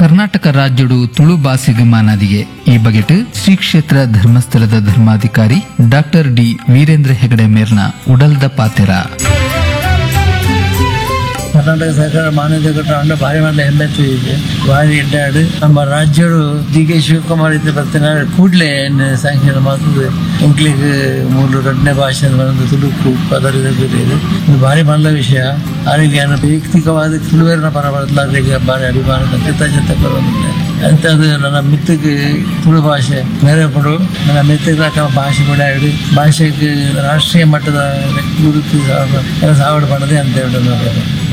ಕರ್ನಾಟಕ ರಾಜ್ಯಡು ತುಳು ಭಾಷೆಗೆ ಮಾನಾದಿಗೆ ಈ ಬಗೆಟ್ ಶ್ರೀ ಕ್ಷೇತ್ರ ಧರ್ಮಸ್ಥಳದ ಧರ್ಮಾಧಿಕಾರಿ ಡಾಕ್ಟರ್ ಡಿ ವೀರೇಂದ್ರ ಹೆಗಡೆ ಮೇರ್ನ ಉಡಲ್ದ ಪಾತೆರ ಕರ್ನಾಟಕ ಸರ್ಕಾರ ಮಾನ್ಯತೆ ಕೊಟ್ಟರೆ ಅಂಡ ಭಾರಿ ಮಂದ ಹೆಮ್ಮೆ ಇದೆ ಭಾರಿ ಎಡ್ಡಾಡು ನಮ್ಮ ರಾಜ್ಯಡು ಡಿ ಕೆ ಶಿವಕುಮಾರ್ ಇದ್ದ ಬರ್ತಾನೆ ಕೂಡಲೇ ಸ್ಯಾಂಕ್ಷನ್ ಮಾಡ್ತದೆ ಇಂಗ್ಲಿಷ್ ಮೂರು ಎರಡನೇ ಭಾಷೆ ಬಂದು ತುಳುಕು ಪದರದ ಇದು ಇದು ಭಾರಿ ಮಂದ ವಿಷಯ ಅವರಿಗೆ ನನ್ನ ವೈಯಕ್ತಿಕವಾದ ತುಳುವೇರಿನ ಪರ ಬದಲಾಗಲಿಕ್ಕೆ ಭಾರಿ ಅಭಿಮಾನ ಕೃತಜ್ಞತೆ ಬರೋದಿಲ್ಲ ಅಂಥದ್ದು ನನ್ನ ಮಿತ್ತಿಗೆ ತುಳು ಭಾಷೆ ಬೇರೆ ಪಡು ನನ್ನ ಮಿತ್ತಿಗೆ ಭಾಷೆ ಕೂಡ ಹೇಳಿ ಭಾಷೆಗೆ ರಾಷ್ಟ್ರೀಯ ಮಟ್ಟದ ಗುರುತು ಸಾವಡು ಮಾಡೋದೇ ಅಂತ ಹೇಳಿ